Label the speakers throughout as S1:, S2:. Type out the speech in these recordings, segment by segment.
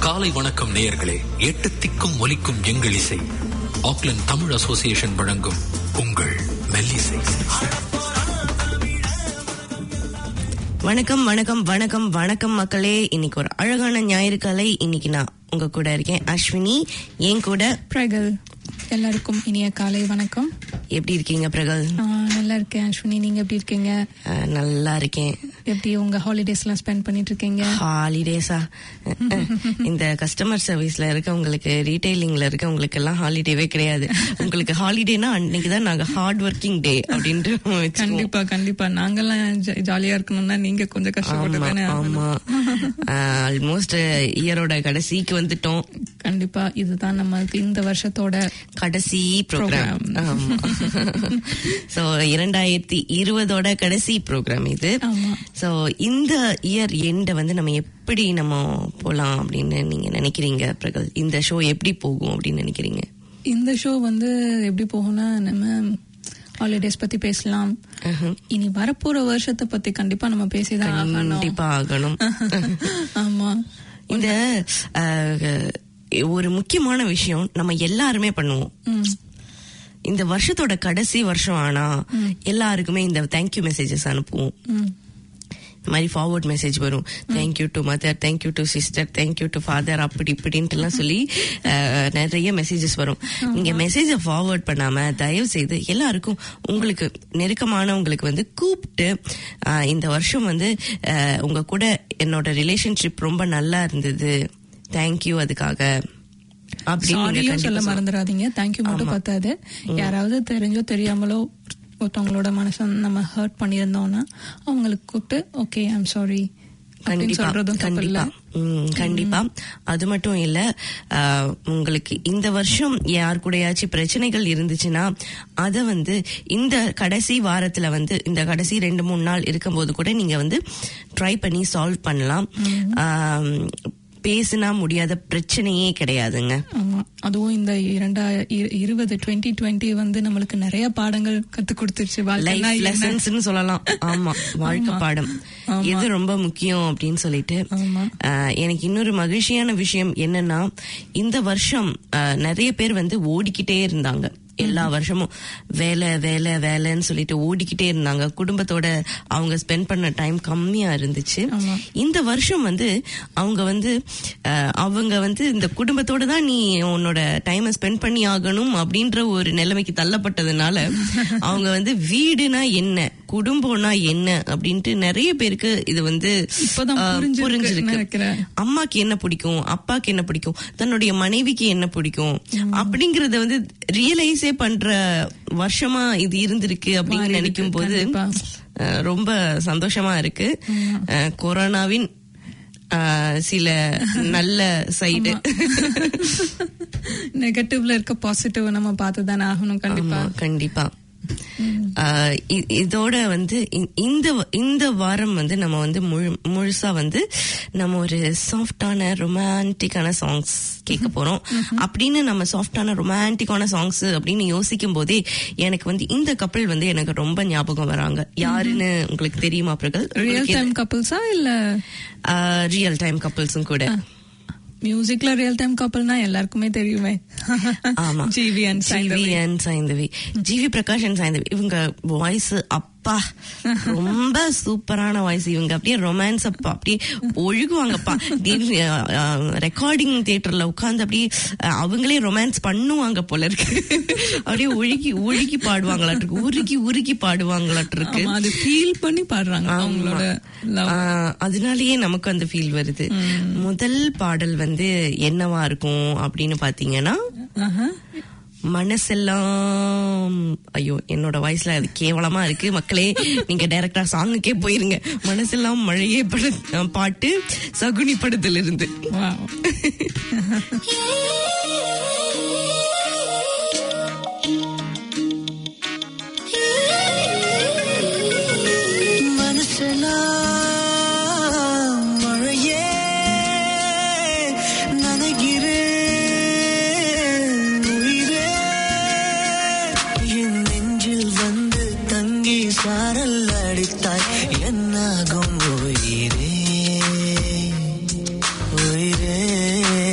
S1: காலை வணக்கம் நேயர்களே எட்டு திக்கும் ஒலிக்கும் எங்கள் இசை ஆக்லண்ட் தமிழ் அசோசியேஷன் வழங்கும் உங்கள் மெல்லிசை
S2: வணக்கம் வணக்கம் வணக்கம் வணக்கம் மக்களே இன்னைக்கு ஒரு அழகான ஞாயிறு காலை இன்னைக்கு நான் உங்க கூட இருக்கேன் அஸ்வினி என் கூட
S3: பிரகல் எல்லாருக்கும் இனிய காலை வணக்கம்
S2: எப்படி இருக்கீங்க பிரகல்
S3: நான் நல்லா இருக்கேன் அஸ்வினி நீங்க எப்படி இருக்கீங்க
S2: அஹ், நல்லா இருக்கேன்
S3: எப்படி உங்க ஹாலிடேஸ் எல்லாம் ஸ்பெண்ட் பண்ணிட்டு இருக்கீங்க
S2: ஹாலிடேஸா இந்த கஸ்டமர் சர்வீஸ்ல இருக்கவங்களுக்கு ரீட்டைலிங்ல இருக்கவங்களுக்கு எல்லாம் ஹாலிடேவே கிடையாது உங்களுக்கு ஹாலிடேனா அன்னைக்கு தான் நாங்க ஹார்ட் ஒர்க்கிங் டே அப்படின்ட்டு வச்சுக்குவோம்.
S3: கண்டிப்பா கண்டிப்பா நாங்கெல்லாம் ஜா- ஜாலியா இருக்கணும்னா நீங்க கொஞ்சம் கஷ்டப்பட்டு தானே
S2: ஆமா ஆல்மோஸ்ட் இயரோட கடைசிக்கு வந்துட்டோம்
S3: கண்டிப்பா இதுதான் நம்ம இந்த வருஷத்தோட
S2: கடைசி ப்ரோக்ராம் சோ இரண்டாயிரத்தி இருபதோட கடைசி ப்ரோக்ராம் இது
S3: ஆமா.
S2: சோ இந்த இயர் எண்ட வந்து நம்ம எப்படி நம்ம போலாம் அப்படின்னு நீங்க நினைக்கிறீங்க பிரகல் இந்த ஷோ எப்படி போகும் அப்படின்னு நினைக்கிறீங்க
S3: இந்த ஷோ வந்து எப்படி போகும்னா நம்ம ஹாலிடேஸ் பத்தி பேசலாம் இனி வரப்போற வருஷத்தை பத்தி கண்டிப்பா நம்ம பேசிதான் ஆகணும்
S2: கண்டிப்பா ஆகணும்
S3: ஆமா
S2: இந்த அஹ், ஒரு முக்கியமான விஷயம் நம்ம எல்லாருமே பண்ணுவோம்
S3: ம்.
S2: இந்த வருஷத்தோட கடைசி வருஷம் ஆனா எல்லாருக்குமே இந்த தேங்க்யூ மெசேஜஸ் அனுப்புவோம்
S3: ம்.
S2: இந்த மாதிரி ஃபார்வர்ட் மெசேஜ் வரும் thank you to mother thank you to sister thank you to father அப்படி இப்படின்ட்டு எல்லாம் சொல்லி அஹ், நிறைய மெசேஜஸ் வரும் நீங்க மெசேஜை ஃபார்வர்ட் பண்ணாம தயவு செய்து எல்லாருக்கும் உங்களுக்கு நெருக்கமானவங்களுக்கு வந்து கூப்பிட்டு அஹ், இந்த வருஷம் வந்து அஹ், உங்க கூட என்னோட ரிலேஷன்ஷிப் ரொம்ப நல்லா இருந்தது தேங்க்யூ அதுக்காக அப்படின்னு நீங்க
S3: சாரியும்
S2: கண்டிப்பா
S3: சொல்ல
S2: சொல்லணும்.
S3: மறந்துடாதீங்க தேங்க்யூ மட்டும் பத்தாது யாராவது தெரிஞ்சோ தெரியாமலோ ஒருத்தவங்களோட மனசை நம்ம ஹர்ட் பண்ணியிருந்தோம்னா அவங்களுக்கு கூப்பிட்டு ஓகே ஐம் சாரி அப்படின்னு
S2: கண்டிப்பா
S3: சொல்றதும் தப்பு இல்ல
S2: கண்டிப்பா ம், கண்டிப்பா அது மட்டும் இல்ல ஆஹ், உங்களுக்கு இந்த வருஷம் யார் கூடயாச்சும் பிரச்சனைகள் இருந்துச்சுன்னா அத வந்து இந்த கடைசி வாரத்துல வந்து இந்த கடைசி ரெண்டு மூணு நாள் இருக்கும்போது கூட நீங்க வந்து ட்ரை பண்ணி சால்வ் பண்ணலாம் ஆம், பேசினா முடியாத பிரச்சனையே கிடையாதுங்க
S3: ஆமா அதுவும் இந்த இரண்டா இரு- இருபது டுவெண்ட்டி டுவெண்ட்டி வந்து நம்மளுக்கு நிறைய பாடங்கள் கத்து கொடுத்துருச்சு வாழ்க்கைனா
S2: லைஃப்
S3: என்ன?
S2: லெசன்ஸ்னு சொல்லலாம் ஆமா வாழ்க்கை
S3: ஆமா.
S2: பாடம்
S3: ஆமா.
S2: எது ரொம்ப முக்கியம் அப்படின்னு சொல்லிட்டு
S3: ஆமா.
S2: ஆஹ், எனக்கு இன்னொரு மகிழ்ச்சியான விஷயம் என்னன்னா இந்த வருஷம் ஆஹ், நிறைய பேர் வந்து ஓடிக்கிட்டே இருந்தாங்க எல்லா வருஷமும் வேலை வேலை வேலைன்னு சொல்லிட்டு ஓடிக்கிட்டே இருந்தாங்க குடும்பத்தோட அவங்க ஸ்பெண்ட் பண்ண டைம் கம்மியா இருந்துச்சு
S3: ஆமா.
S2: இந்த வருஷம் வந்து அவங்க வந்து அஹ், அவங்க வந்து இந்த குடும்பத்தோட தான் நீ உன்னோட டைமை ஸ்பெண்ட் பண்ணி ஆகணும் அப்படின்ற ஒரு நிலைமைக்கு தள்ளப்பட்டதுனால அவங்க வந்து வீடுனா என்ன குடும்பம்னா என்ன அப்படின்ட்டு நிறைய பேருக்கு இது வந்து
S3: இப்பதான்
S2: அஹ்,
S3: புரிஞ்சிருக்குன்னு நினைக்கிறேன்.
S2: அம்மாக்கு என்ன பிடிக்கும் அப்பாக்கு என்ன பிடிக்கும் தன்னுடைய மனைவிக்கு என்ன பிடிக்கும் அப்படிங்கறத வந்து ரியலைஸே பண்ற வருஷமா இது இருந்திருக்கு அப்படின்னு
S3: மாறி இருக்கு,
S2: நினைக்கும் போது
S3: கண்டிப்பா.
S2: அஹ், ரொம்ப சந்தோஷமா இருக்கு அஹ், கொரோனாவின் அஹ், சில நல்ல சைடு
S3: நெகட்டிவ்ல இருக்க பாசிட்டிவ் நம்ம பார்த்து தானே ஆகணும் கண்டிப்பா
S2: கண்டிப்பா அஹ், இ- இதோட வந்து இ- இந்த இந்த வாரம் வந்து நம்ம வந்து முழு முழுசா வந்து நம்ம ஒரு சாஃப்டான ரொமான்டிக்கான சாங்ஸ் கேட்க போறோம் அப்படின்னு நம்ம சாஃப்டான ரொமான்டிக்கான சாங்ஸ் அப்படின்னு யோசிக்கும் போதே எனக்கு வந்து இந்த கப்பல் வந்து எனக்கு ரொம்ப ஞாபகம் வராங்க யாருன்னு உங்களுக்கு தெரியுமா பிரகல்
S3: ரியல் டைம் கப்பல்ஸா இல்ல
S2: ரியல் டைம் கப்பல்ஸும் கூட
S3: மியூசிக்ல ரியல் டைம் கப்பல்னா எல்லாருக்குமே தெரியுமே
S2: ஆமா
S3: GV and
S2: GV and Saindhavi GV Prakash and Saindhavi இவங்க வாய்ஸ் அப்பா ரொம்ப சூப்பரான வாய்ஸ் இவங்க அப்படியே ரொமான்ஸ் அப்பா அப்படியே ஒழுகுவாங்கப்பா ரெக்கார்டிங் தியேட்டர்ல உட்கார்ந்து அப்படியே அஹ், அவங்களே ரொமான்ஸ் பண்ணுவாங்க போல இருக்கு அப்படியே ஒழுகி ஒழுகி பாடுவாங்களாட்டு இருக்கு உருகி உருகி பாடுவாங்களாட்டு இருக்கு
S3: ஆமா அது ஃபீல் பண்ணி பாடுறாங்க
S2: ஆமா.
S3: அவங்களோட லவ்
S2: ஆஹ், அதனாலயே நமக்கு அந்த ஃபீல் வருது முதல் பாடல் வந்து என்னவா இருக்கும் அப்படின்னு பாத்தீங்கன்னா மனசெல்லாம் ஐயோ என்னோட வாய்ஸ்ல அது கேவலமா இருக்கு மக்களே நீங்க டைரக்டா சாங்குக்கே போயிருங்க மனசெல்லாம் மழையே படு அஹ், பாட்டு சகுனி படத்துல இருந்து
S4: மனசெல்லாம் மழையே நனைகிறேன் உயிரே என் நெஞ்சில் வந்து தங்கி சாரல் அடித்தாய் என்னாகும் உயிரே உயிரே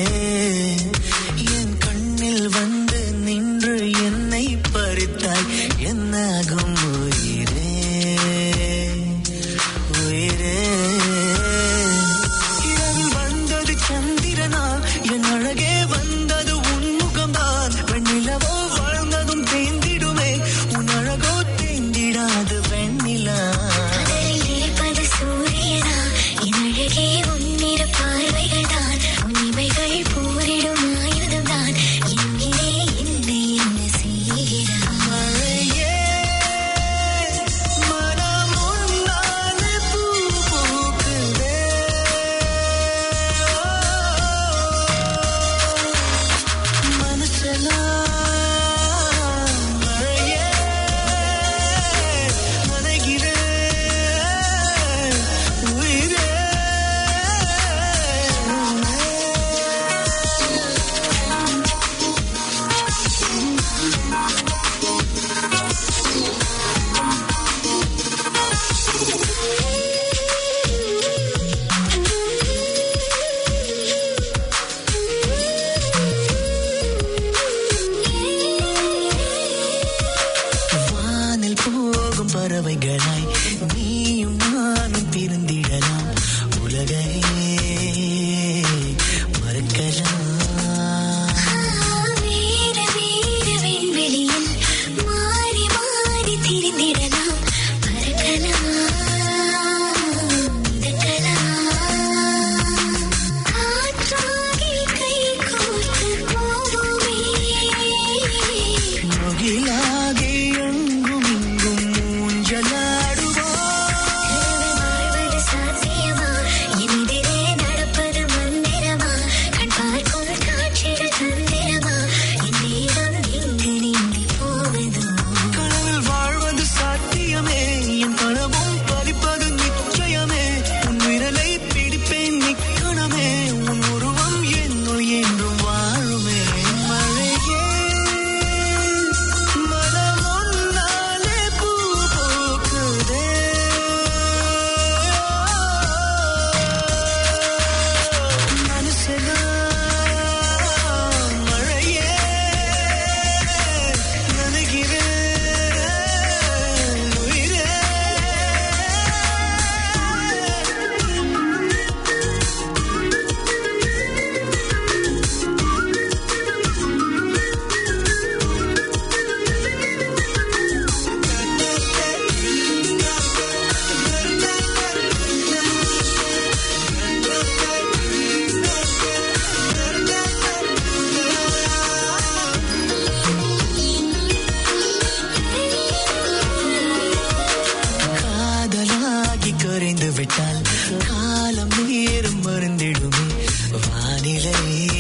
S4: காலம் நேரம் மறந்திடுமே வானிலை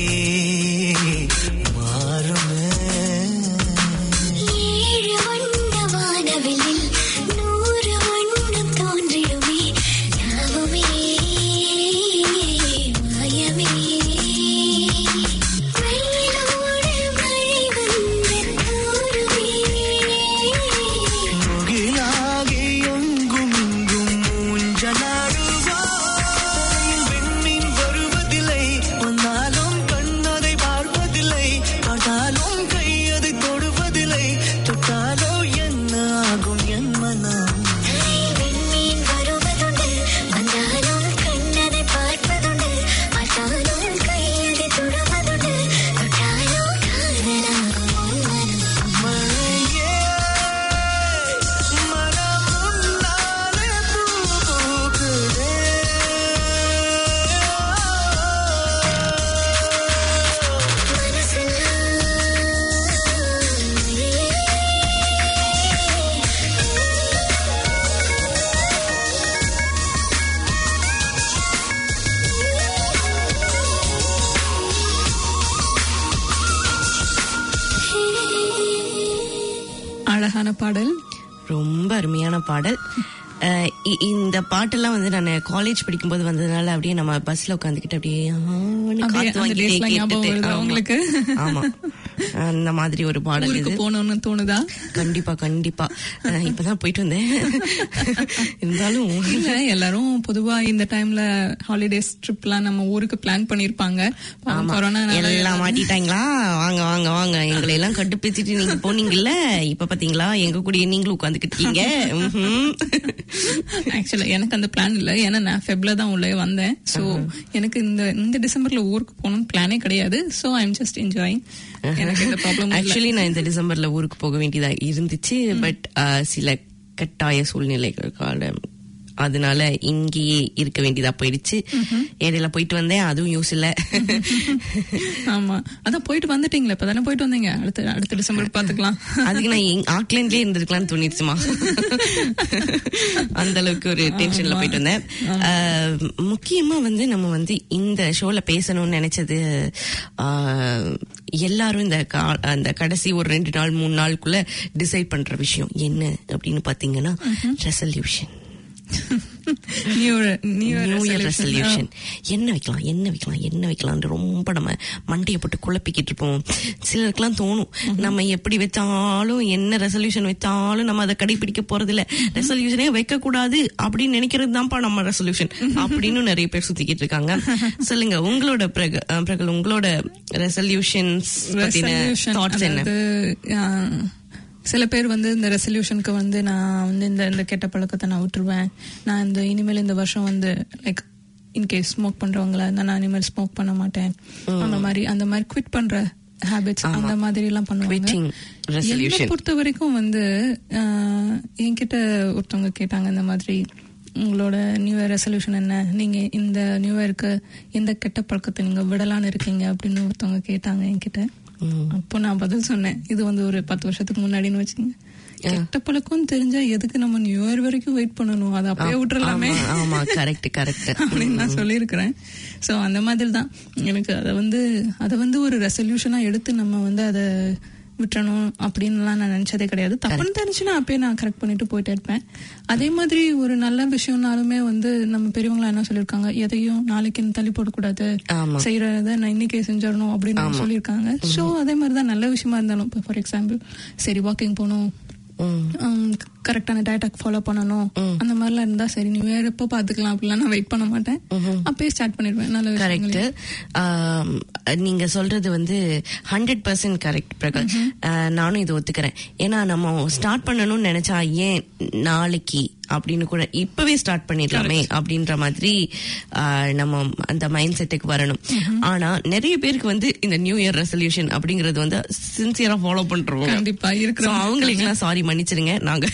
S4: மாறுமே
S5: ஏழு வண்ண வானவில்லில் நூறு வண்ணம் தோன்றிடுமே யாவுமே மாயமே வெயிலோடு மழை வந்து தூருமே
S4: முகிலாகி எங்கும் இங்கும் ஊஞ்சலாடுவார் விண்மீன் வருவதில்லை வந்தாலும் கண்ணதை பார்ப்பதில்லை பார்த்தாலும் கையதை தொடுவதில்லை தொட்டாலோ என்ன ஆகும் என் மனம்
S5: விண்மீன் வருவதுண்டு வந்தாலும் கண்ணதை பார்ப்பதுண்டு பார்த்தாலும் கையதை தொடுவதுண்டு தொட்டாலோ காதலாகும் மனம்
S4: மழையே மனம் உன்னாலே பூக்குதே
S3: அழகான பாடல்
S2: ரொம்ப அருமையான பாடல் அஹ் இ- இந்த பாட்டெல்லாம் வந்து நான் காலேஜ் படிக்கும்போது வந்ததுனால அப்படியே நம்ம பஸ்ல உட்காந்துக்கிட்டு அப்படியே ஆன்னு
S3: அப்படியே
S2: காத்து
S3: அந்த
S2: வாங்கிட்டே
S3: daysலாம் ஞாபகம்
S2: கேட்டுட்டு,
S3: வருதா
S2: ஆமா.
S3: உங்களுக்கு?
S2: ஆமா அந்த மாதிரி ஒரு பாடல்
S3: ஊருக்கு
S2: இது
S3: போகணும்னு தோணுதா
S2: கண்டிப்பா கண்டிப்பா அஹ் இப்பதான் போயிட்டு வந்தேன் இருந்தாலும்
S3: இல்ல எல்லாரும் பொதுவா இந்த டைம்ல ஹாலிடேஸ் ட்ரிப்லாம் நம்ம ஊருக்கு பிளான் பண்ணிருப்பாங்க
S2: ஆமா.
S3: கொரோனா
S2: எல்லாம் மாட்டிட்டாங்களா வாங்க வாங்க வாங்க எங்களை எல்லாம் கட்டுப்பிடிச்சிட்டு நீங்க போனீங்கல்ல இப்ப பாத்தீங்களா எங்க கூடயே நீங்களும் உட்காந்துக்கிட்டு இருக்கீங்க ம்ஹும்.
S3: ஆக்சுவலா எனக்கு அந்த பிளான் இல்ல ஏன்னா நான் ஃபெப்ல தான் உள்ளே வந்தேன் சோ எனக்கு இந்த இந்த டிசம்பர்ல ஊருக்கு போகணும்னு பிளானே கிடையாது so I am just enjoying எனக்கு இந்த ப்ராப்ளம்
S2: ஆக்சுவலி நான் இந்த டிசம்பர்ல ஊருக்கு போக வேண்டியதா இருந்துச்சு பட் சில கட்டாய சூழ்நிலைகள் காலம் அதனால இங்கேயே இருக்க வேண்டியதா போயிடுச்சு இடையில போயிட்டு வந்தேன் அதுவும் யூஸ் இல்ல
S3: ஆமா அதான் போயிட்டு வந்துட்டீங்களே இப்பதானே போயிட்டு வந்தீங்க அடுத்த அடுத்த டிசம்பர் பாத்துக்கலாம்
S2: அதுக்கு நான் எங்க- ஆக்லாண்ட்லயே இருந்திருக்கலாம்னு தோணிடுச்சுமா அந்த அளவுக்கு ஒரு டென்ஷன்ல போயிட்டு வந்தேன் அஹ், முக்கியமா வந்து நம்ம வந்து இந்த ஷோல பேசணும்னு நினைச்சது அஹ், எல்லாரும் இந்த கா- அந்த கடைசி ஒரு ரெண்டு நாள் மூணு நாளுக்குள்ள டிசைட் பண்ற விஷயம் என்ன அப்படின்னு பாத்தீங்கன்னா resolution
S3: new new
S2: new year resolution என்ன வைக்கலாம் என்ன வைக்கலாம் என்ன வைக்கலாம்னு ரொம்ப நம்ம மண்டையை போட்டு குழப்பிக்கிட்டு இருப்போம் சிலருக்குலாம் தோணும் நம்ம எப்படி வச்சாலும் என்ன ரெசல்யூஷன் வச்சாலும் நம்ம அதை கடைபிடிக்க போறது இல்ல ரெசல்யூஷனே வைக்க கூடாது அப்படின்னு நினைக்கிறது தான்ப்பா நம்ம ரெசல்யூஷன் அப்படின்னு நிறைய பேர் சுத்திக்கிட்டு இருக்காங்க சொல்லுங்க உங்களோட பிரக அஹ் பிரகல் உங்களோட ரெசல்யூஷன்ஸ் பத்தின
S3: ரெசல்யூஷன்
S2: தாட்ஸ் என்ன
S3: சில பேர் வந்து இந்த ரெசல்யூஷனுக்கு வந்து நான் வந்து இந்த இந்த கெட்ட பழக்கத்தை நான் விட்டுருவேன் நான் இந்த இனிமேல் இந்த வருஷம் வந்து லைக் இன்கேஸ் ஸ்மோக் பண்றவங்கள இருந்தா நான் இனிமேல் ஸ்மோக் பண்ண மாட்டேன் அந்த மாதிரி அந்த மாதிரி குவிட் பண்ற ஹேபிட்ஸ் அந்த மாதிரி எல்லாம் பண்ணுவாங்க
S2: Quitting resolution.
S3: என்னை பொறுத்த வரைக்கும் வந்து ஆஹ், என்கிட்ட ஒருத்தவங்க கேட்டாங்க இந்த மாதிரி உங்களோட நியூ இயர் ரெசல்யூஷன் என்ன நீங்க இந்த நியூ இயருக்கு எந்த கெட்ட பழக்கத்தை நீங்க விடலான்னு இருக்கீங்க அப்படின்னு ஒருத்தவங்க கேட்டாங்க என்கிட்ட அப்போ நான் பதில் சொன்னேன் இது வந்து ஒரு பத்து வருஷத்துக்கு முன்னாடின்னு வச்சுங்க கெட்ட பழக்கம் தெரிஞ்சா எதுக்கு நம்ம நியூ இயர் வரைக்கும் வெயிட் பண்ணணும் அதை அப்படியே விட்டுறலாமே
S2: ஆமா, ஆமா கரெக்ட் கரெக்ட்
S3: அப்படின்னு நான் சொல்லியிருக்கிறேன் ஸோ அந்த மாதிரி தான் எனக்கு அதை வந்து அதை வந்து ஒரு ரெசல்யூஷனா எடுத்து நம்ம வந்து அதை விட்டுறணும் அப்படின்லாம் நான் நினைச்சதே கிடையாது தப்புன்னு தெரிஞ்சுன்னா அப்பயே நான் கரெக்ட் பண்ணிட்டு போயிட்டே இருப்பேன் அதே மாதிரி ஒரு நல்ல விஷயம்னாலுமே வந்து நம்ம பெரியவங்களா என்ன சொல்லியிருக்காங்க எதையும் நாளைக்கு தள்ளி போடக்கூடாது
S2: ஆமா.
S3: செய்யறத நான் இன்னைக்கே செஞ்சிடணும் அப்படின்னு சொல்லியிருக்காங்க ஸோ அதே மாதிரி தான் நல்ல விஷயமா இருந்தாலும் இப்போ ஃபார் எக்ஸாம்பிள் சரி வாக்கிங் போகணும் கரெக்டான டயட்டாக் ஃபாலோ பண்ணணும் அந்த மாதிரிலாம் இருந்தா சரி நியூ இயர் எப்போ பாத்துக்கலாம் அப்படிலாம் நான் வெயிட் பண்ண மாட்டேன் அப்பயே ஸ்டார்ட் பண்ணிடுவேன் நல்ல
S2: கரெக்ட்
S3: விஷயங்களை.
S2: நீங்க சொல்றது வந்து ஹண்ட்ரட் பர்சன்ட் கரெக்ட் பிரகாஷ் ஆஹ் நானும் இதை ஒத்துக்கிறேன் ஏன்னா நம்ம ஸ்டார்ட் பண்ணணும்னு நினைச்சா ஏன் நாளைக்கு அப்படின்னு கூட இப்பவே ஸ்டார்ட் பண்ணிடலாமே அப்படின்ற மாதிரி ஆஹ் நம்ம அந்த மைண்ட் செட்டுக்கு வரணும் ஆனா நிறைய பேருக்கு வந்து இந்த நியூ இயர் ரெசல்யூஷன் அப்படிங்கறது வந்து சின்சியரா ஃபாலோ பண்றோம்
S3: கண்டிப்பா இருக்கிற
S2: So, அவங்களுக்கெல்லாம் சாரி மன்னிச்சிருங்க நாங்க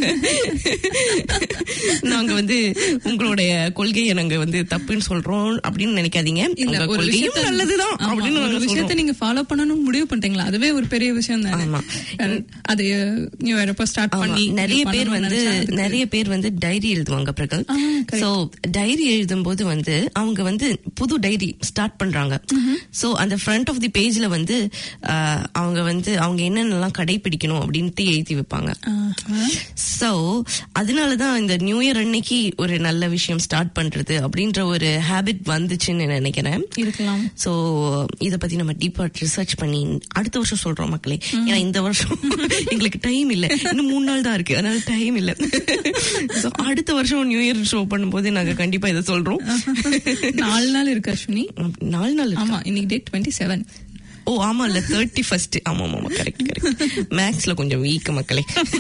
S2: நாங்க வந்து உங்களுடைய கொள்கையை நாங்க வந்து தப்புன்னு சொல்றோம் அப்படின்னு நினைக்காதீங்க
S3: இல்ல
S2: உங்க
S3: ஒரு
S2: கொள்கையும்
S3: விஷயத்த
S2: நல்லதுதான்
S3: ஆமா,
S2: அப்படின்னு
S3: ஒரு
S2: நாங்க
S3: விஷயத்தை
S2: சொல்றோம்.
S3: நீங்க ஃபாலோ பண்ணணும்னு முடிவு பண்ணிட்டீங்களா அதுவே ஒரு பெரிய விஷயம் தானே
S2: ஆமா.
S3: அது நியூ இயர் அப்ப ஸ்டார்ட்
S2: ஆமா,
S3: பண்ணி
S2: நிறைய
S3: இது
S2: பேர்
S3: பண்ணணும்னு
S2: வந்து
S3: நினைச்சா அதுக்கு-
S2: நிறைய பேர் வந்து டைரி எழுதுவாங்க பிரகல்
S3: ஆ, correct.
S2: சோ டைரி எழுதும்போது வந்து அவங்க வந்து புது டைரி ஸ்டார்ட் பண்றாங்க சோ அந்த ஃப்ரண்ட் ஆஃப் தி பேஜ்ல வந்து ஆஹ், அவங்க வந்து அவங்க என்னென்னலாம் கடைபிடிக்கணும் அப்படின்ட்டு எழுதி வைப்பாங்க
S3: ஆஹா.
S2: சோ அதனாலதான் இந்த நியூ இயர் அன்னைக்கு ஒரு நல்ல விஷயம் ஸ்டார்ட் பண்றது அப்படின்ற ஒரு ஹேபிட் வந்துச்சுன்னு நினைக்கிறேன்
S3: இருக்கலாம்
S2: சோ இத பத்தி நம்ம டீப்பா ரிசர்ச் பண்ணி அடுத்த வருஷம் சொல்றோம் மக்களே ஏன்னா இந்த வருஷம் எங்களுக்கு டைம் இல்ல இன்னும் மூணு நாள் தான் இருக்கு அதனால டைம் இல்ல சோ அடுத்த வருஷம் நியூ இயர் ஷோ பண்ணும்போது நாங்க கண்டிப்பா இதை சொல்றோம்
S3: நாலு நாள் இருக்கு அஸ்வினி
S2: நாலு நாள் இருக்கு.
S3: ஆமா இன்னைக்கு டேட் டுவெண்ட்டி செவன்
S2: ஓ ஆமா இல்ல தேர்ட்டி ஃபர்ஸ்ட் ஆமா ஆமா ஆமா கரெக்ட் கரெக்ட் மேக்ஸ்ல கொஞ்சம் வீக் மக்களே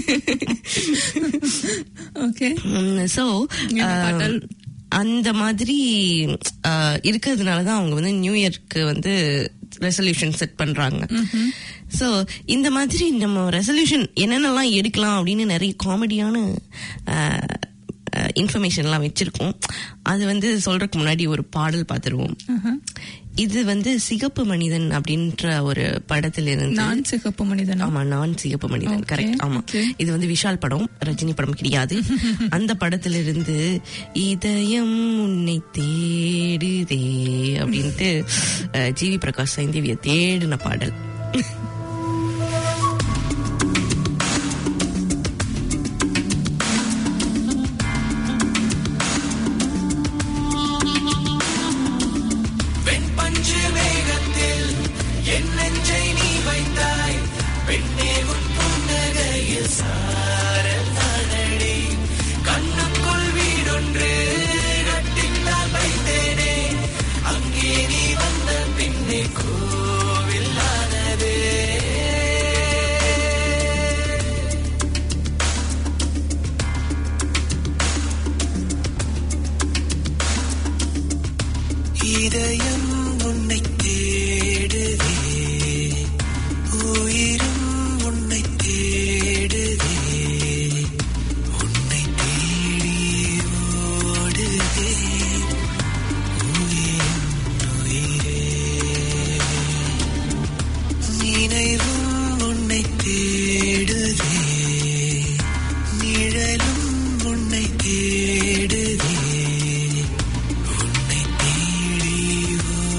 S3: ஓகே
S2: சோ
S3: என்ன பாடல்?
S2: அந்த மாதிரி அஹ், இருக்கிறதுனாலதான் அவங்க வந்து நியூ இயர்க்கு வந்து ரெசல்யூஷன் செட் பண்றாங்க சோ இந்த மாதிரி நம்ம ரெசல்யூஷன் என்னென்னலாம் எடுக்கலாம் அப்படின்னு நிறைய காமெடியான இன்ஃபர்மேஷன்லாம் வச்சிருக்கோம் அது வந்து சொல்றதுக்கு முன்னாடி ஒரு பாடல் பார்த்துருவோம் இது வந்து சிகப்பு மனிதன் அப்படின்ற ஒரு படத்துல இருந்து
S3: நான் சிகப்பு மனிதனா
S2: ஆமா நான் சிகப்பு மனிதன்
S3: Okay,
S2: கரெக்ட் ஆமா
S3: okay.
S2: இது வந்து விஷால் படம் ரஜினி படம் கிடையாது அந்த படத்துல இருந்து இதயம் உன்னை தேடுதே அப்படின்ட்டு அஹ், ஜிவி பிரகாஷ் சைந்தேவிய தேடின பாடல்
S4: வெண்பஞ்சு மேகத்தில் என் நெஞ்சை நீ வைத்தாய் பெண்ணே உன் புன்னகையில் சாரல் நாடடி கண்ணுக்குள் வீடொன்று கட்டித்தான் வைத்தேனே அங்கே நீ வந்த பின்னே கோவில் ஆனதே இதயம் உன்னை தேடுதே உயிரும் உன்னை தேடுதே உன்னை தேடி ஓடுதே உயிரின் உயிரே நினைவும் உன்னை தேடுதே நிழலும் உன்னை தேடுதே உன்னை தேடி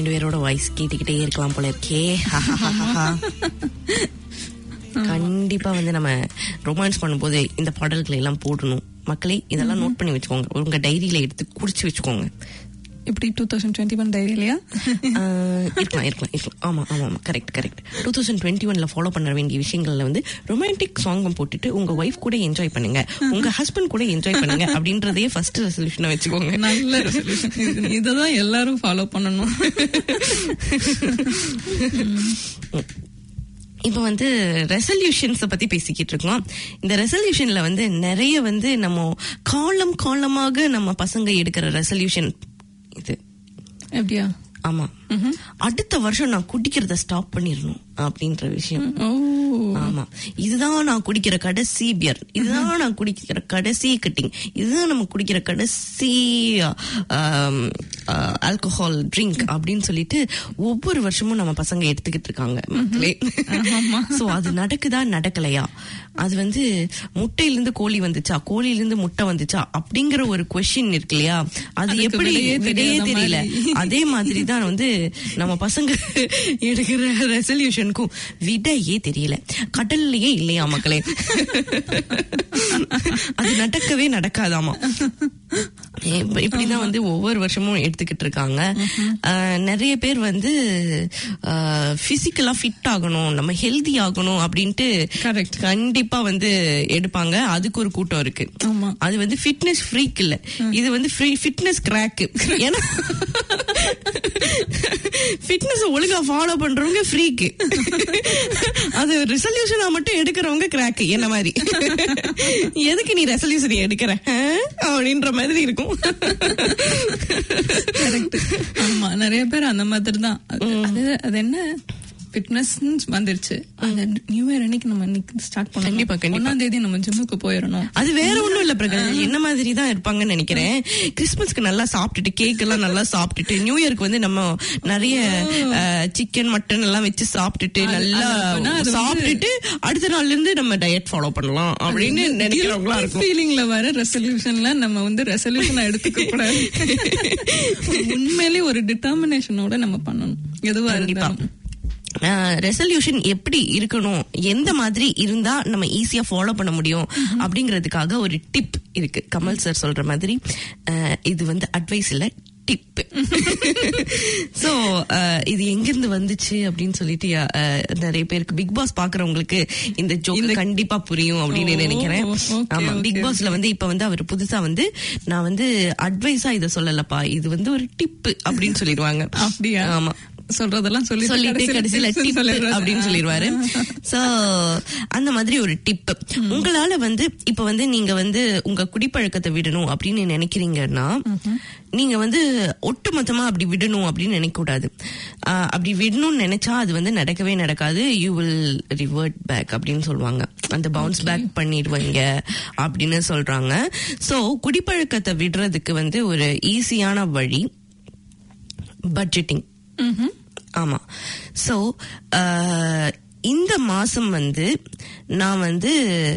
S2: ரெண்டு பேரோட வாய்ஸ் கேட்டுக்கிட்டே இருக்கலாம் போல இருக்கே கண்டிப்பா வந்து நம்ம ரொமான்ஸ் பண்ணும்போது இந்த பாடல்களை எல்லாம் போடணும் மக்களே இதெல்லாம் நோட் பண்ணி வச்சுக்கோங்க உங்க டைரியில எடுத்து குறிச்சு வச்சுக்கோங்க
S3: இப்படி two thousand twenty one diary இல்லையா
S2: ஆஹ் இருக்கலாம் இருக்கலாம் இருக்கலாம் ஆமா ஆமா ஆமா correct correct two thousand twenty ஒன்ல ஃபாலோ பண்ண வேண்டிய விஷயங்கள்ல வந்து ரொமான்டிக் சாங்கும் போட்டுட்டு உங்க ஒய்ஃப் கூட என்ஜாய் பண்ணுங்க உங்க ஹஸ்பண்ட் கூட என்ஜாய் பண்ணுங்க அப்படின்றதே ஃபர்ஸ்ட் ரெசல்யூஷனை வச்சுக்கோங்க
S3: நல்ல ரெசல்யூஷன் இததான் எல்லாரும் ஃபாலோ பண்ணணும்
S2: இப்போ வந்து ரெசல்யூஷன்ஸ் பத்தி பேசிக்கிட்டு இருக்கோம் இந்த ரெசல்யூஷன்ல வந்து நிறைய வந்து நம்ம காலம் காலமாக நம்ம பசங்க எடுக்கிற ரெசல்யூஷன் இது
S3: எப்படியா
S2: ஆமா அடுத்த வருஷம் நான் குடிக்கிறத ஸ்டாப் பண்ணிடணும் அப்படின்ற விஷயம்
S3: ஓ
S2: ஆமா இதுதான் நான் குடிக்கிற கடைசி பியர் இதுதான் நான் குடிக்கிற கடைசி கட்டிங் இதுதான் நம்ம குடிக்கிற கடைசி ஆல்கஹால் ட்ரிங்க் அப்படின்னு சொல்லிட்டு ஒவ்வொரு வருஷமும் நம்ம பசங்க எடுத்துக்கிட்டு இருக்காங்க மக்களே சோ அது நடக்குதா நடக்கலையா அது வந்து முட்டையிலிருந்து கோழி வந்துச்சா கோழியிலிருந்து முட்டை வந்துச்சா அப்படிங்கிற ஒரு கொஸ்டின் இருக்கு இல்லையா அது
S3: அதுக்கு
S2: எப்படி
S3: விடையே
S2: விடையே
S3: தெரியாத
S2: தெரியல
S3: மாதிரி.
S2: அதே மாதிரி தான் வந்து நம்ம பசங்க எடுக்கிற ரெசல்யூஷனுக்கும் விடையே தெரியல கடல்லையே இல்லையா மக்களே அது நடக்கவே நடக்காதாமா இப்ப- இப்படிதான் வந்து ஒவ்வொரு வருஷமும் எடுத்துக்கிட்டு இருக்காங்க ஆஹ், நிறைய பேர் வந்து பிசிக்கலா ஃபிட் ஆகணும் நம்ம ஹெல்தி ஆகணும் அப்படின்ட்டு
S3: Correct.
S2: கண்டிப்பா வந்து எடுப்பாங்க அதுக்கு ஒரு கூட்டம் இருக்கு
S3: ஆமா.
S2: அது வந்து ஃபிட்னஸ் ஃப்ரீக் இல்ல இது வந்து ஃபிட்னஸ் கிராக் ஏன்னா ஃபிட்னஸ் ஒழுங்கா ஃபாலோ பண்றவங்க ஃப்ரீக்கு அது ரெசல்யூஷனா மட்டும் எடுக்கிறவங்க கிராக் என்ன மாதிரி எதுக்கு நீ ரெசல்யூஷன் எடுக்கிற ஆ? அப்படின்ற மாதிரி இருக்கும்
S3: கரெக்ட் ஆமா நிறைய பேர் அந்த மாதிரி தான் அது அது- அது என்ன ஃபிட்னஸ் வந்துருச்சு அந்த நியூ இயர் அன்னைக்கு நம்ம இன்னைக்கு ஸ்டார்ட் பண்ணணும்
S2: கண்டிப்பா, கண்டிப்பா.
S3: ஒன்னாம் தேதி நம்ம ஜிம்முக்கு போயிடணும்
S2: அது வேற ஒண்ணும் இல்ல பிரகாஷ் என்ன மாதிரி தான் இருப்பாங்கன்னு நினைக்கிறேன் கிறிஸ்மஸ்க்கு நல்லா சாப்பிட்டுட்டு கேக் எல்லாம் நல்லா சாப்பிட்டுட்டு நியூ இயர்க்கு வந்து நம்ம நிறைய சிக்கன் மட்டன் எல்லாம் வச்சு சாப்பிட்டுட்டு
S3: அது-
S2: நல்லா
S3: அது அப்பனா அது வந்து-
S2: சாப்பிட்டுட்டு அடுத்த நாள்ல இருந்து நம்ம டயட் ஃபாலோ பண்ணலாம் அப்படின்னு நினைக்கிறவங்களா இருக்கும்
S3: ஃபீலிங்ல வர ரெசல்யூஷன்ல நம்ம வந்து ரெசல்யூஷன் எடுத்துக்க கூடாது உண்மையிலேயே ஒரு டிட்டர்மினேஷனோட நம்ம பண்ணணும் எதுவா
S2: கண்டிப்பா
S3: இருந்தாலும்
S2: ரெசல்யூஷன் எப்படி இருக்கணும் எந்த மாதிரி இருந்தா நம்ம ஈஸியா ஃபாலோ பண்ண முடியும் அப்படிங்கிறதுக்காக ஒரு டிப் இருக்கு கமல் சார் சொல்ற மாதிரி அஹ், இது வந்து அட்வைஸ் இல்ல டிப் சோ இது எங்கிருந்து வந்துச்சு அப்படின்னு சொல்லிட்டு அஹ், நிறைய பேருக்கு பிக் பாஸ் பாக்குறவங்களுக்கு இந்த ஜோக் கண்டிப்பா புரியும் அப்படின்னு
S3: ஓ,
S2: நினைக்கிறேன்
S3: okay,
S2: ஆமா
S3: okay,
S2: பிக் பாஸ்ல வந்து இப்ப வந்து அவர் புதுசா வந்து நான் வந்து அட்வைஸா இத சொல்லலப்பா இது வந்து ஒரு டிப் அப்படின்னு சொல்லிடுவாங்க
S3: அப்படியா
S2: ஆமா
S3: சொல்றதெல்லாம் சொல்லி
S2: சொல்லிட்டு கடைசியில டிப் அப்படின்னு சொல்லிடுவாரு சோ அந்த மாதிரி ஒரு டிப் உங்களால வந்து இப்ப வந்து நீங்க வந்து உங்க குடிப்பழக்கத்தை விடணும் அப்படின்னு நினைக்கிறீங்கன்னா நீங்க வந்து ஒட்டுமொத்தமா அப்படி விடணும் அப்படின்னு நினைக்க கூடாது ஆஹ் அப்படி விடணும்னு நினைச்சா அது வந்து நடக்கவே நடக்காது யூ வில் ரிவர்ட் பேக் அப்படின்னு சொல்லுவாங்க அந்த பவுன்ஸ் பேக் பண்ணிடுவீங்க அப்படின்னு சொல்றாங்க சோ குடிப்பழக்கத்தை விடுறதுக்கு வந்து ஒரு ஈஸியான வழி பட்ஜெட்டிங் ஆமா சோ இந்த மாசம் வந்து நான் வந்து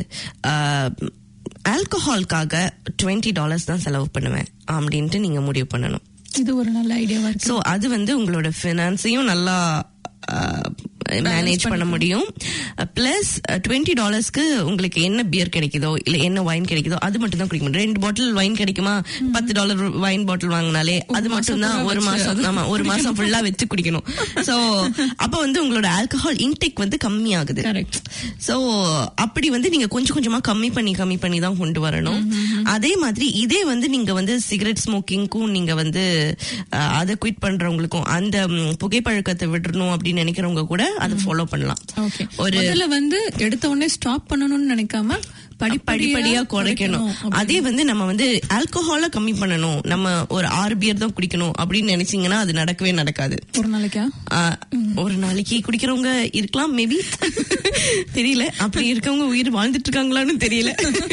S2: ஆல்கஹால்காக டுவெண்ட்டி டாலர்ஸ் தான் செலவு பண்ணுவேன் அப்படின்ட்டு நீங்க முடிவு பண்ணணும்
S3: இது ஒரு நல்ல ஐடியாவா இருக்கு
S2: சோ அது வந்து உங்களோட ஃபினான்ஸையும் நல்லா மேனேஜ் பண்ண முடியும் பிளஸ் டுவெண்ட்டி டாலர்ஸ்க்கு உங்களுக்கு என்ன பியர் கிடைக்குதோ இல்ல என்ன வைன் கிடைக்குதோ அது மட்டும் தான் குடிக்க முடியும் ரெண்டு பாட்டில் வைன் கிடைக்குமா பத்து டாலர் வைன் பாட்டில் வாங்கினாலே அது மட்டும் தான் ஒரு மாசம் ஆமா ஒரு மாசம் ஃபுல்லா வச்சு குடிக்கணும் சோ அப்ப வந்து உங்களோட ஆல்கஹால் இன்டேக் வந்து கம்மி ஆகுது
S3: Correct.
S2: சோ அப்படி வந்து நீங்க கொஞ்சம் கொஞ்சமா கம்மி பண்ணி கம்மி பண்ணி தான் கொண்டு வரணும் அதே மாதிரி இதே வந்து நீங்க வந்து சிகரெட் ஸ்மோக்கிங்க்கும் நீங்க வந்து அஹ், அதை குவிட் பண்றவங்களுக்கும் அந்த ம், புகைப்பழக்கத்தை விடணும் அப்படின்னு நினைக்கிறவங்க கூட அதை ஃபாலோ பண்ணலாம்
S3: ஓகே
S2: ஒரு
S3: முதல்ல வந்து எடுத்த உடனே ஸ்டாப் பண்ணணும்னு நினைக்காம
S2: படிப்படியா குறைக்கணும் அதே வந்து நம்ம வந்து ஆல்கஹால கம்மி பண்ணணும் நம்ம ஒரு ஆறு பியர் தான் குடிக்கணும் அப்படின்னு நினைச்சீங்கன்னா அது நடக்கவே நடக்காது
S3: ஒரு நாளைக்கா
S2: ஆஹ், ஒரு நாளைக்கு குடிக்கிறவங்க இருக்கலாம் மேபி தெரியல அப்படி இருக்கவங்க உயிர் வாழ்ந்துட்டு இருக்காங்களான்னு தெரியல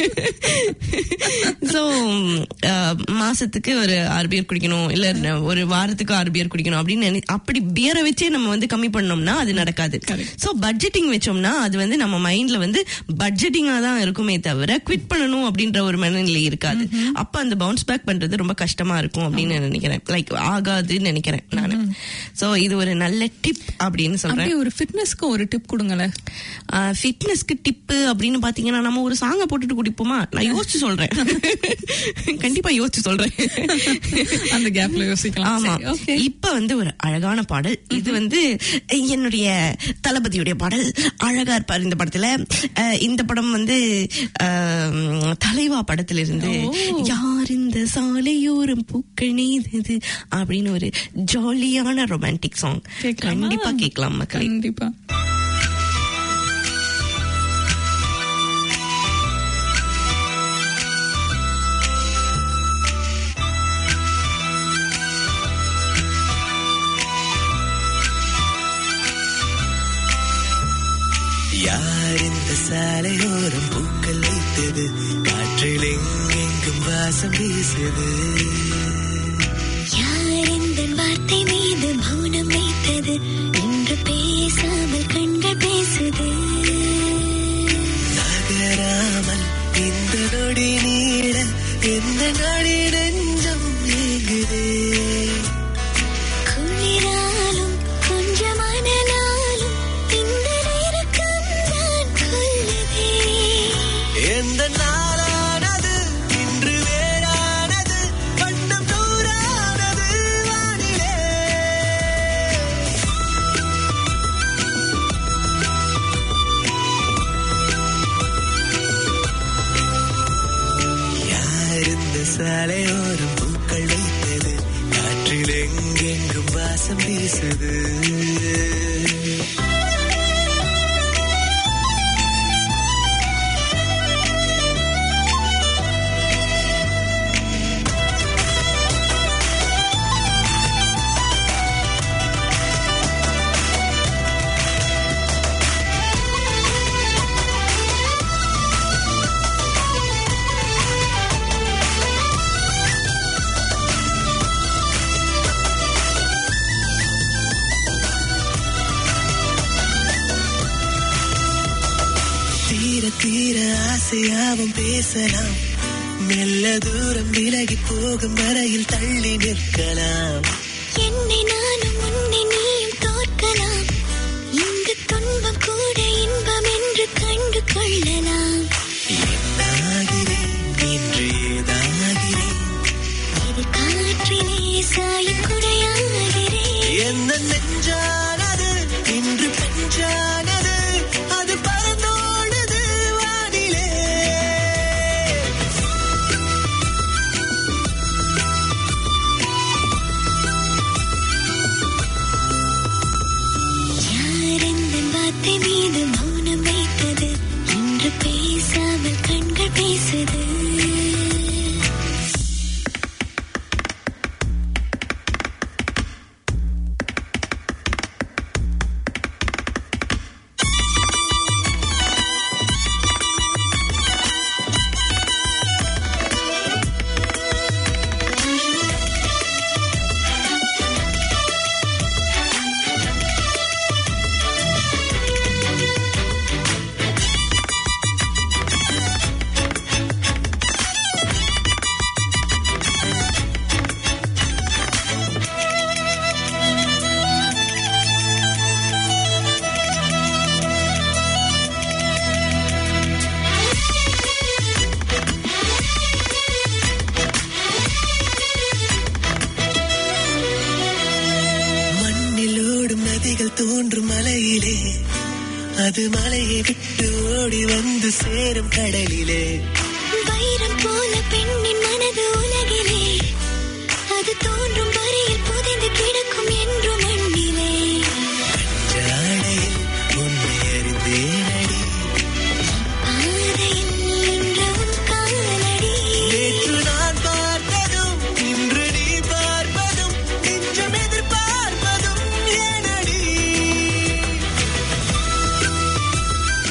S2: சோ மாசத்துக்கு ஒரு ஆறு பியர் குடிக்கணும் இல்ல ந- ஒரு வாரத்துக்கு ஆறு பியர் குடிக்கணும் அப்படின்னு நினை- அப்படி பியரை வச்சே நம்ம வந்து கம்மி பண்ணோம்னா அது நடக்காது சோ பட்ஜெட்டிங் வச்சோம்னா அது வந்து நம்ம மைண்ட்ல வந்து பட்ஜெட்டிங்கா தான் இருக்குமே தவிர குவிட் பண்ணணும் அப்படின்ற ஒரு மனநிலை இருக்காது அப்ப அந்த பவுன்ஸ் பேக் பண்றது ரொம்ப கஷ்டமா இருக்கும் அப்படின்னு நினைக்கிறேன் லைக் ஆகாதுன்னு நினைக்கிறேன் நானு சோ இது ஒரு நல்ல டிப் அப்படின்னு சொல்றேன்
S3: அப்படியே ஒரு ஃபிட்னஸ்க்கு ஒரு டிப் கொடுங்களேன்
S2: ஃபிட்னஸ்க்கு டிப்பு அப்படின்னு பாத்தீங்கன்னா நம்ம ஒரு சாங்க போட்டுட்டு குடிப்போமா நான் யோசிச்சு சொல்றேன் கண்டிப்பா யோசிச்சு சொல்றேன்
S3: அந்த கேப்ல யோசிக்கலாம்
S2: ஆமா
S3: சரி, ஓகே
S2: இப்ப வந்து ஒரு அழகான பாடல் இது வந்து என்னுடைய தளபதியுடைய பாடல் அழகா இருப்பார் இந்த படத்துல அஹ், இந்த படம் வந்து அஹ், தலைவா படத்துல இருந்து யார் இந்த சாலையோரம் பூக்கள் நெய்தது அப்படின்னு ஒரு ஜாலியான ரொமான்டிக் சாங்
S3: கேட்கலாமா?
S2: கண்டிப்பா கேட்கலாம் மக்களே
S3: கண்டிப்பா
S4: யார் இந்த சாலையோரம் பூக்கள் வைத்தது காற்றில் எங்கெங்கும் வாசம் வீசுது
S5: யார் இந்த வார்த்தை மீது மௌனம் வைத்தது இன்று பேசாமல் கண்கள் பேசுது
S4: நகராமல் இந்த நொடி நீட எந்த நொடி நெஞ்சம் ஏங்குதே
S5: குளிராலும் கொஞ்சம் அனலாலும் இந்த நெருக்கம் தான் கொல்லுதே
S4: எந்த நாளானது இன்று வேறானது வண்ணம் தூரானது வானிலே யார் இந்த சாலையோரம் பூக்கள் வைத்தது காற்றில் எங்கெங்கும் வாசம் வீசுது தீர தீர ஆசையாவும் பேசலாம் மெல்ல தூரம் விலகி போகும் வரையில் தள்ளி நிற்கலாம்
S5: என்னை நானும் உன்னை நீயும் தோற்கலாம் இங்கு துன்பம் கூட இன்பம் என்று கண்டு கொள்ளலாம்
S4: என்னாகிறேன் இன்று ஏதாகிறேன்
S5: இது காற்றிலே சாயும் குடையாகிறேன்
S4: என்ன நெஞ்சானது இன்று பெஞ்சானது அது பறந்தோடுது வானிலே
S5: யார் இந்த வார்த்தை மீது மௌனம் வைத்தது இன்று பேசாமல் கண்கள் பேசுது
S4: மண்ணில் ஓடும் நதிகள் தோன்றும் மலையிலே அது மலையை விட்டு ஓடி வந்து சேரும் கடலிலே
S5: வைரம் போல பெண்ணின் மனது உலகிலே அது தோன்றும் வரையில் புதைந்து கிடக்கும் என்று மண்ணிலே
S4: ஜாடையில் உன்னை அறிந்தேனடி
S5: பாதையில் நின்ற உன் காலடி
S4: நேற்று நான் பார்த்ததும் இன்று நீ பார்ப்பதும் நிச்சம் எதிர்பார்ப்பதும் ஏனடி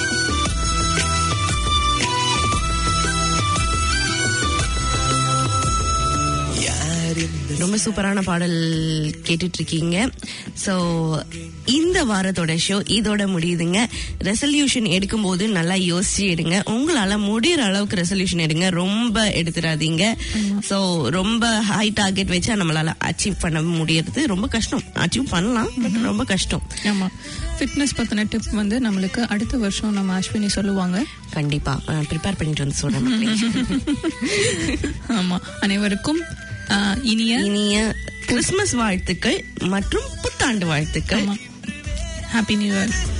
S2: ரொம்ப சூப்பரான பாடல் கேட்டுட்டு இருக்கீங்க ஸோ இந்த வாரத்தோட ஷோ இதோட முடியுதுங்க ரெசல்யூஷன் எடுக்கும்போது நல்லா யோசிச்சு எடுங்க உங்களால முடியற அளவுக்கு ரெசல்யூஷன் எடுங்க ரொம்ப எடுத்துடாதீங்க ஸோ ரொம்ப ஹை டார்கெட் வச்சா நம்மளால அச்சீவ் பண்ண முடியறது ரொம்ப கஷ்டம் அச்சீவ் பண்ணலாம் பட் ரொம்ப கஷ்டம்
S3: ஆமா ஃபிட்னஸ் பத்தின டிப் வந்து நம்மளுக்கு அடுத்த வருஷம் நம்ம அஸ்வினி சொல்லுவாங்க
S2: கண்டிப்பா ப்ரிப்பேர் பண்ணிட்டு வந்து சொல்றேன்
S3: ஆமா அனைவருக்கும் ஆஹ், இனிய
S2: இனிய கிறிஸ்துமஸ் வாழ்த்துக்கள் மற்றும் புத்தாண்டு வாழ்த்துக்கள்
S3: ஹாப்பி நியூ இயர்